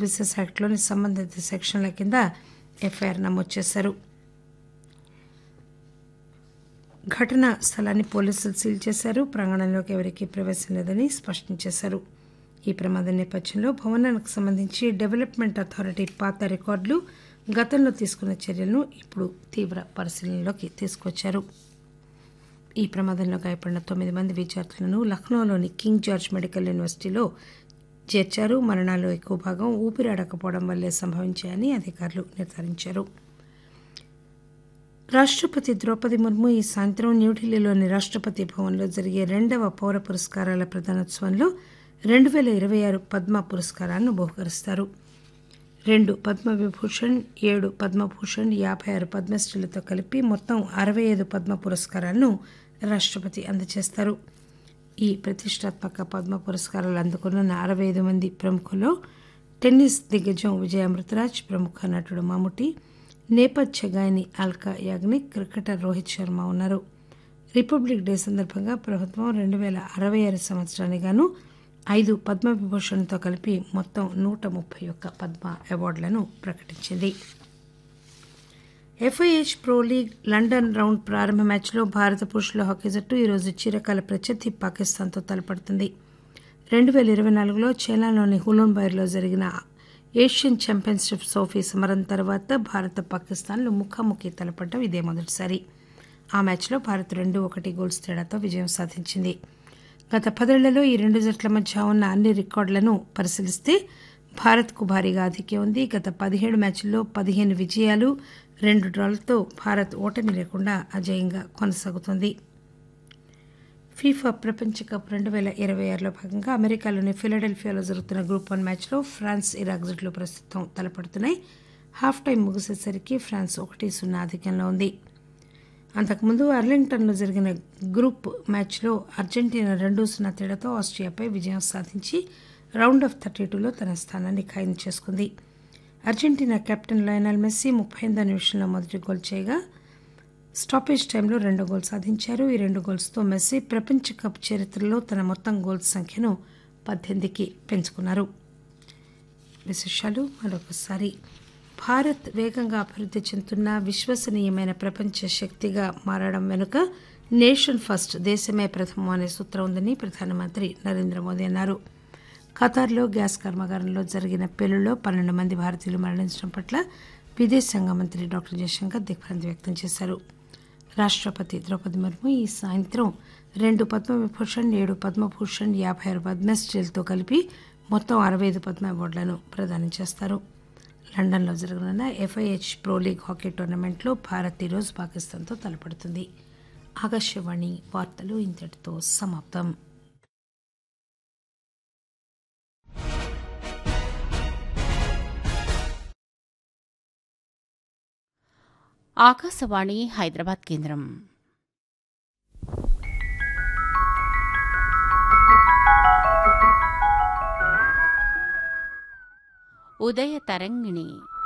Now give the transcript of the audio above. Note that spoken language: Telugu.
సర్వీసెస్ యాక్ట్లోని సంబంధిత సెక్షన్ల కింద ఎఫ్ఐఆర్ నమోదు చేశారు ఘటనా స్థలాన్ని పోలీసులు సీల్ చేశారు ప్రాంగణంలోకి ఎవరికీ ప్రవేశం లేదని స్పష్టం చేశారు ఈ ప్రమాదం నేపథ్యంలో భవనానికి సంబంధించి డెవలప్మెంట్ అథారిటీ పాత రికార్డులు గతంలో తీసుకున్న చర్యలను ఇప్పుడు తీవ్ర పరిశీలనలోకి తీసుకొచ్చారు ఈ ప్రమాదంలో గాయపడిన తొమ్మిది మంది విద్యార్థులను లక్నోలోని కింగ్ జార్జ్ మెడికల్ యూనివర్సిటీలో చేర్చారు మరణాల్లో ఎక్కువ భాగం ఊపిరాడకపోవడం వల్లే సంభవించాయని అధికారులు నిర్ధారించారు రాష్టపతి ద్రౌపది ముర్ము ఈ సాయంత్రం న్యూఢిల్లీలోని రాష్టపతి భవన్లో జరిగే రెండవ పౌర పురస్కారాల ప్రదానోత్సవంలో రెండు పేల ఇరవై ఆరు పద్మ పురస్కారాలను బహుకరిస్తారు రెండు పద్మవిభూషణ్ ఏడు పద్మభూషణ్ యాభై ఆరు పద్మశ్రీలతో కలిపి మొత్తం అరవై ఐదు పద్మ పురస్కారాలను రాష్టపతి అందజేస్తారు ఈ ప్రతిష్టాత్మక పద్మ పురస్కారాలు అందుకున్న అరవై ఐదు మంది ప్రముఖుల్లో టెన్నిస్ దిగ్గజం విజయ అమృతరాజ్ ప్రముఖ నటుడు మమ్ముటి నేపథ్య గాయని అల్కా యాగ్నిక్ క్రికెటర్ రోహిత్ శర్మ ఉన్నారు రిపబ్లిక్ డే సందర్భంగా ప్రభుత్వం రెండు పేల అరవై ఆరు సంవత్సరానికి గాను ఐదు పద్మవిభూషణ్తో కలిపి మొత్తం నూట ముప్పై ఒక్క పద్మ అవార్డులను ప్రకటించింది FIH pro league London round ప్రారంభ మ్యాచ్లో భారత పురుషుల హాకీ జట్టు ఈరోజు చిరకాల ప్రత్యర్థి పాకిస్తాన్తో తలపడుతుంది రెండు పేల ఇరవై నాలుగులో చైనాలోని హులూన్బైర్లో జరిగిన ఏషియన్ ఛాంపియన్షిప్ ట్రోఫీ సమరం తర్వాత భారత పాకిస్తాన్లు ముఖాముఖి తలపడడం ఇదే మొదటిసారి ఆ మ్యాచ్లో భారత్ రెండు ఒకటి గోల్స్ తేడాతో విజయం సాధించింది గత పదేళ్లలో ఈ రెండు జట్ల మధ్య ఉన్న అన్ని రికార్డులను పరిశీలిస్తే భారత్కు భారీగా ఆధిక్యం ఉంది గత పదిహేడు మ్యాచ్ల్లో పదిహేను విజయాలు రెండు డ్రాలతో భారత్ ఓటమి లేకుండా అజేయంగా కొనసాగుతోంది ఫీఫా ప్రపంచ కప్ రెండు పేల ఇరవై ఆరులో భాగంగా అమెరికాలోని ఫిలడెల్ఫియాలో జరుగుతున్న గ్రూప్ వన్ మ్యాచ్లో ఫ్రాన్స్ ఇరాక్ జట్లు ప్రస్తుతం తలపడుతున్నాయి హాఫ్ టైం ముగిసేసరికి ఫ్రాన్స్ ఒకటి సున్నా ఆధిక్యంలో ఉంది అంతకుముందు అర్లింగ్టన్లో జరిగిన గ్రూప్ మ్యాచ్లో అర్జెంటీనా రెండు సున్నా తేడాతో ఆస్ట్రియాపై విజయం సాధించి రౌండ్ ఆఫ్ థర్టీ టూలో తన స్థానాన్ని ఖాయం చేసుకుంది అర్జెంటీనా కెప్టెన్ లయనల్ మెస్సీ ముప్పై ఎనిమిదో నిమిషంలో మొదటి గోల్ చేయగా స్టాపేజ్ టైంలో రెండు గోల్ సాధించారు ఈ రెండు గోల్స్తో మెస్సీ ప్రపంచ కప్ చరిత్రలో తన మొత్తం గోల్స్ సంఖ్యను పద్దెనిమిదికి పెంచుకున్నారు విశేషాలు మరొకసారి భారత్ వేగంగా అభివృద్ధి చెందుతున్న విశ్వసనీయమైన ప్రపంచ శక్తిగా మారడం వెనుక నేషన్ ఫస్ట్ దేశమే ప్రథమం అనే సూత్రం ఉందని ప్రధానమంత్రి నరేంద్ర మోదీ అన్నారు ఖతార్లో గ్యాస్ కర్మాగారంలో జరిగిన పేలుల్లో పన్నెండు మంది భారతీయులు మరణించడం పట్ల విదేశాంగ మంత్రి డాక్టర్ జయశంకర్ దిగ్భ్రాంతి వ్యక్తం చేశారు రాష్టపతి ద్రౌపది ముర్ము ఈ సాయంత్రం రెండు పద్మవిభూషణ్ ఏడు పద్మభూషణ్ యాభై ఆరు పద్మశ్రీలతో కలిపి మొత్తం అరవై ఐదు పద్మ అవార్డులను ప్రదానం చేస్తారు లండన్లో జరగనున్న ఎఫ్ఐహెచ్ ప్రో లీగ్ హాకీ టోర్నమెంట్లో భారత్ ఈరోజు పాకిస్తాన్తో తలపడుతుంది ఆకాశవాణి వార్తలు ఇంతటితో సమాప్తం ఆకాశవాణి హైదరాబాద్ కేంద్రం ఉదయ తరంగిణి